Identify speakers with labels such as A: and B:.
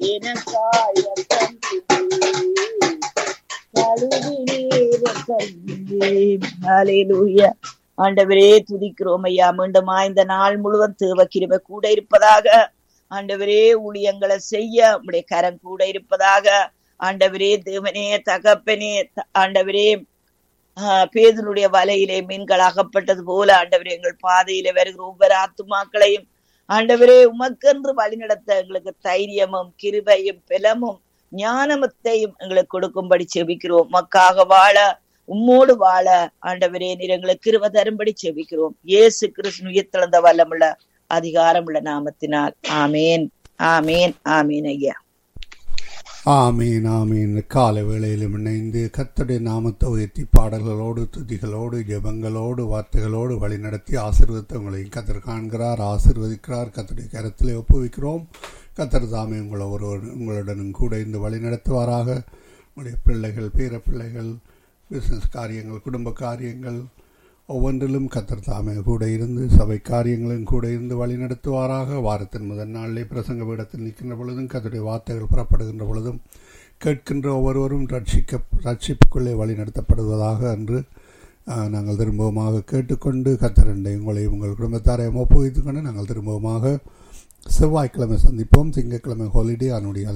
A: எனக்காய் ரத்தம் சிந்தி கழுவினீர் கையிலே. ஹalleluya. ஆண்டவரே துதிக்கிறோம் ஐயா மீண்டுமா இந்த நாள் முழுவதும் தேவ கிருபை கூட இருப்பதாக ஆண்டவரே ஊழியங்களை செய்ய உடைய கரம் கூட இருப்பதாக ஆண்டவரே தேவனே தகப்பனே த- ஆண்டவரே ஆஹ் பேதனுடைய வலையிலே மீன்கள் அகப்பட்டது போல ஆண்டவரே எங்கள் பாதையிலே வருகிற ஒவ்வொரு ஆத்துமாக்களையும் ஆண்டவரே உமக்கென்று வழிநடத்த எங்களுக்கு தைரியமும் கிருபையும் பலமும் ஞானமத்தையும் எங்களுக்கு கொடுக்கும்படி செபிக்கிறோம் உமக்காக வாழ உம்மோடு வாழ ஆண்டவரே நீர் எங்களுக்கு கிருப தரும்படி செபிக்கிறோம் இயேசு கிறிஸ்து உயிர்த்தெழுந்த வல்லமுள்ள அதிகாரமுள்ள நாமத்தினால் ஆமேன் ஆமேன் ஆமேன் ஐயா
B: ஆமீன் ஆமீன் காலை வேளையிலும் இணைந்து கத்தடைய நாமத்தை உயர்த்தி பாடல்களோடு துதிகளோடு ஜெபங்களோடு வார்த்தைகளோடு வழிநடத்தி ஆசீர்வதித்து உங்களையும் கத்தர் காண்கிறார் ஆசீர்வதிக்கிறார் கத்தருடைய கரத்திலே ஒப்புவிக்கிறோம் கத்தர் தாமே உங்களை ஒரு உங்களுடனும் கூட இருந்து வழிநடத்துவாராக உங்களுடைய பிள்ளைகள் பேர பிள்ளைகள் பிஸ்னஸ் காரியங்கள் குடும்ப காரியங்கள் ஒவ்வொன்றிலும் கத்தர் தாமே கூட இருந்து சபை காரியங்களும் கூட இருந்து வழி நடத்துவாராக வாரத்தின் முதல் நாளிலே பிரசங்க பீடத்தில் நிற்கின்ற பொழுதும் கத்தருடைய வார்த்தைகள் புறப்படுகின்ற பொழுதும் கேட்கின்ற ஒவ்வொருவரும் ரட்சிக்க ரட்சிப்புக்குள்ளே வழி நடத்தப்படுவதாக என்று ஆஹ், நாங்கள் திரும்பவுமாக கேட்டுக்கொண்டு கத்தரண்டை உங்களையும் உங்கள் குடும்பத்தாரையும் ஒப்புவித்துக் கொண்டு நாங்கள் திரும்பவுமாக செவ்வாய்க்கிழமை சந்திப்போம் திங்கட்கிழமை ஹாலிடே அதனுடைய